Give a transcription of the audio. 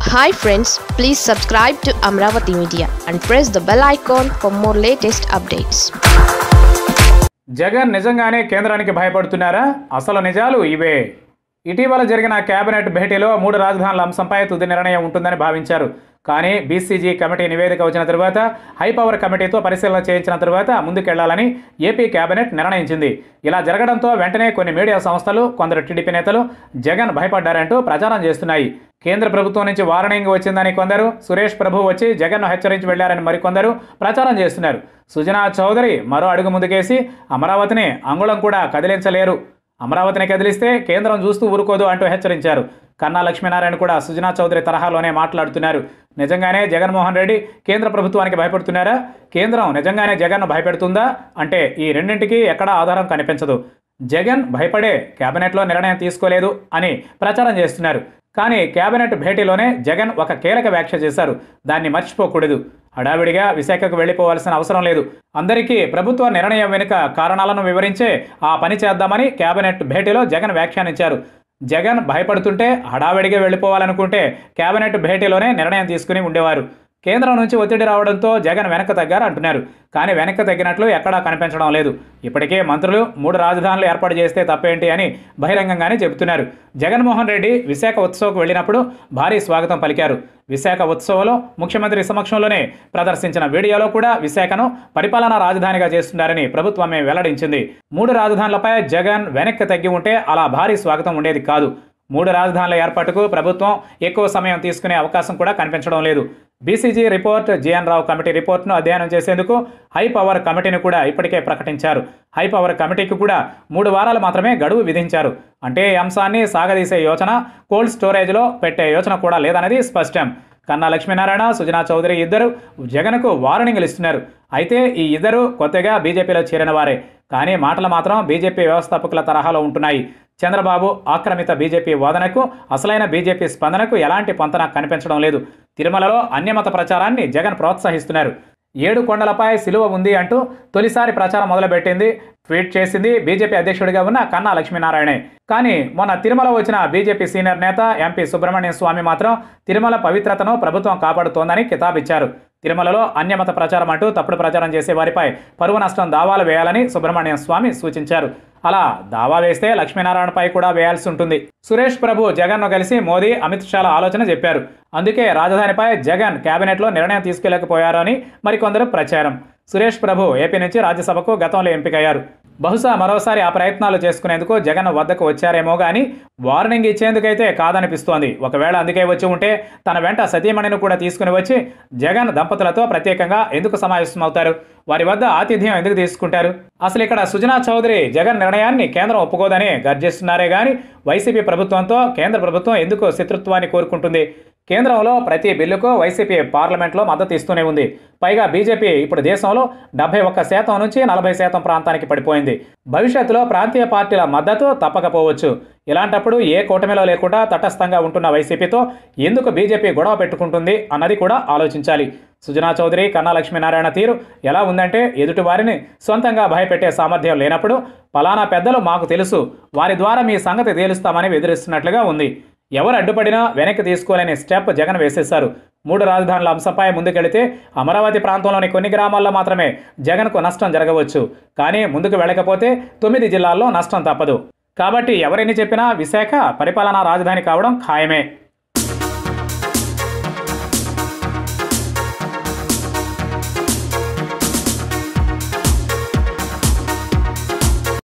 hi friends please subscribe to Amaravati media and press the bell icon for more latest updates Jagan నిజంగానే కేంద్రానికి భయపడుతున్నారా అసలు నిజాలు ఇవే ఇటీవల జరిగిన కేబినెట్ భేటీలో మూడు రాజధానుల అంశంపై తుది నిర్ణయం ఉంటుందని భావించారు కానీ బీసీజీ కమిటీ నివేదిక వచ్చిన తరువాత హైపవర్ కమిటీతో పరిశీలన చేయించిన తరువాత ముందుకెళ్లాలని ఏపీ కేబినెట్ నిర్ణయించింది ఇలా జరగడంతో వెంటనే కొన్ని మీడియా సంస్థలు కొందరు టీడీపీ నేతలు జగన్ భయపడ్డారంటూ ప్రచారం చేస్తున్నాయి కేంద్ర ప్రభుత్వం నుంచి వార్నింగ్ వచ్చిందని కొందరు సురేష్ ప్రభు వచ్చి జగన్ను హెచ్చరించి వెళ్లారని మరికొందరు ప్రచారం చేస్తున్నారు సుజనా చౌదరి మరో అడుగు ముందుకేసి అమరావతిని అంగుళం కూడా కదిలించలేరు అమరావతిని కదిలిస్తే కేంద్రం చూస్తూ ఊరుకోదు అంటూ హెచ్చరించారు కన్నా లక్ష్మీనారాయణ కూడా సుజనా చౌదరి తరహాలోనే మాట్లాడుతున్నారు నిజంగానే జగన్మోహన్ రెడ్డి కేంద్ర ప్రభుత్వానికి భయపడుతున్నారా కేంద్రం నిజంగానే జగన్ను భయపెడుతుందా అంటే ఈ రెండింటికి ఎక్కడా ఆధారం కనిపించదు జగన్ భయపడే కేబినెట్లో నిర్ణయం తీసుకోలేదు అని ప్రచారం చేస్తున్నారు కానీ కేబినెట్ భేటీలోనే జగన్ ఒక కీలక వ్యాఖ్య చేశారు దాన్ని మర్చిపోకూడదు హడావిడిగా విశాఖకు వెళ్ళిపోవాల్సిన అవసరం లేదు అందరికీ ప్రభుత్వ నిర్ణయం వెనుక కారణాలను వివరించే ఆ పని చేద్దామని కేబినెట్ భేటీలో జగన్ వ్యాఖ్యానించారు జగన్ భయపడుతుంటే హడావిడిగా వెళ్ళిపోవాలనుకుంటే కేబినెట్ భేటీలోనే నిర్ణయం తీసుకుని ఉండేవారు కేంద్రం నుంచి ఒత్తిడి రావడంతో జగన్ వెనక్కి తగ్గారు అంటున్నారు కానీ వెనక్కి తగ్గినట్లు ఎక్కడా కనిపించడం లేదు ఇప్పటికే మంత్రులు మూడు రాజధానులు ఏర్పాటు చేస్తే తప్పేంటి అని బహిరంగంగానే చెబుతున్నారు జగన్మోహన్ రెడ్డి విశాఖ ఉత్సవకు వెళ్ళినప్పుడు భారీ స్వాగతం పలికారు విశాఖ ఉత్సవంలో ముఖ్యమంత్రి సమక్షంలోనే ప్రదర్శించిన వీడియోలో కూడా విశాఖను పరిపాలనా రాజధానిగా చేస్తున్నారని ప్రభుత్వమే వెల్లడించింది మూడు రాజధానులపై జగన్ వెనక్కి తగ్గి ఉంటే అలా భారీ స్వాగతం ఉండేది కాదు మూడు రాజధానుల ఏర్పాటుకు ప్రభుత్వం ఎక్కువ సమయం తీసుకునే అవకాశం కూడా కనిపించడం లేదు BCG report GN Rao committee రిపోర్ట్ను అధ్యయనం చేసేందుకు హై పవర్ కమిటీని కూడా ఇప్పటికే ప్రకటించారు హై పవర్ కమిటీకి కూడా మూడు వారాలు మాత్రమే గడువు విధించారు అంటే ఈ అంశాన్ని సాగదీసే యోచన కోల్డ్ స్టోరేజ్లో పెట్టే యోచన కూడా లేదన్నది స్పష్టం కన్నా లక్ష్మీనారాయణ సుజనా చౌదరి ఇద్దరు జగన్కు వార్నింగ్లు ఇస్తున్నారు అయితే ఈ ఇద్దరు కొత్తగా బీజేపీలో చేరిన వారే కానీ మాటలు మాత్రం బీజేపీ వ్యవస్థాపకుల తరహాలో ఉంటున్నాయి చంద్రబాబు ఆక్రమిత బీజేపీ వాదనకు అసలైన బీజేపీ స్పందనకు ఎలాంటి పొంతన కనిపించడం లేదు తిరుమలలో అన్యమత ప్రచారాన్ని జగన్ ప్రోత్సహిస్తున్నారు ఏడు కొండలపై సిలువ ఉంది అంటూ తొలిసారి ప్రచారం మొదలుపెట్టింది ట్వీట్ చేసింది బీజేపీ అధ్యక్షుడిగా ఉన్న కన్నా లక్ష్మీనారాయణే కానీ మొన్న తిరుమల వచ్చిన బీజేపీ సీనియర్ నేత ఎంపీ సుబ్రహ్మణ్యం స్వామి మాత్రం తిరుమల పవిత్రతను ప్రభుత్వం కాపాడుతోందని కితాబిచ్చారు తిరుమలలో అన్యమత ప్రచారం అంటూ తప్పుడు ప్రచారం చేసే వారిపై పరువు నష్టం దావాలు వేయాలని సుబ్రహ్మణ్యం స్వామి సూచించారు అలా దావా వేస్తే లక్ష్మీనారాయణపై కూడా వేయాల్సి ఉంటుంది సురేష్ ప్రభు జగన్ను కలిసి మోదీ అమిత్ షాల ఆలోచన చెప్పారు అందుకే రాజధానిపై జగన్ కేబినెట్లో నిర్ణయం తీసుకెళ్లకపోయారు అని మరికొందరు ప్రచారం సురేష్ ప్రభు ఏపీ నుంచి రాజ్యసభకు గతంలో ఎంపికయ్యారు బహుశా మరోసారి ఆ ప్రయత్నాలు చేసుకునేందుకు జగన్ వద్దకు వచ్చారేమో కానీ వార్నింగ్ ఇచ్చేందుకైతే కాదనిపిస్తోంది ఒకవేళ అందుకే వచ్చి ఉంటే తన వెంట సతీమణిని కూడా తీసుకుని వచ్చి జగన్ దంపతులతో ప్రత్యేకంగా ఎందుకు సమావేశమవుతారు వారి వద్ద ఆతిథ్యం ఎందుకు తీసుకుంటారు అసలు ఇక్కడ సుజనా చౌదరి జగన్ నిర్ణయాన్ని కేంద్రం ఒప్పుకోదని గర్జిస్తున్నారే కానీ వైసీపీ ప్రభుత్వంతో కేంద్ర ప్రభుత్వం ఎందుకు శత్రుత్వాన్ని కోరుకుంటుంది కేంద్రంలో ప్రతి బిల్లుకు వైసీపీ పార్లమెంట్లో మద్దతు ఇస్తూనే ఉంది పైగా బీజేపీ ఇప్పుడు దేశంలో డెబ్బై ఒక్క శాతం నుంచి నలభై శాతం ప్రాంతానికి పడిపోయింది భవిష్యత్తులో ప్రాంతీయ పార్టీల మద్దతు తప్పకపోవచ్చు ఇలాంటప్పుడు ఏ కూటమిలో లేకుండా తటస్థంగా ఉంటున్న వైసీపీతో ఎందుకు బీజేపీ గొడవ పెట్టుకుంటుంది అన్నది కూడా ఆలోచించాలి సుజనా చౌదరి కన్నా లక్ష్మీనారాయణ తీరు ఎలా ఉందంటే ఎదుటి వారిని సొంతంగా భయపెట్టే సామర్థ్యం లేనప్పుడు పలానా పెద్దలు మాకు తెలుసు వారి ద్వారా మీ సంగతి తేలుస్తామని బెదిరిస్తున్నట్లుగా ఉంది ఎవరు అడ్డుపడినా వెనక్కి తీసుకోలేని స్టెప్ జగన్ వేసేశారు మూడు రాజధానుల అంశంపై ముందుకెళితే అమరావతి ప్రాంతంలోని కొన్ని గ్రామాల్లో మాత్రమే జగన్కు నష్టం జరగవచ్చు కానీ ముందుకు వెళ్ళకపోతే తొమ్మిది జిల్లాల్లో నష్టం తప్పదు కాబట్టి ఎవరెన్ని చెప్పినా విశాఖ పరిపాలనా రాజధాని కావడం ఖాయమే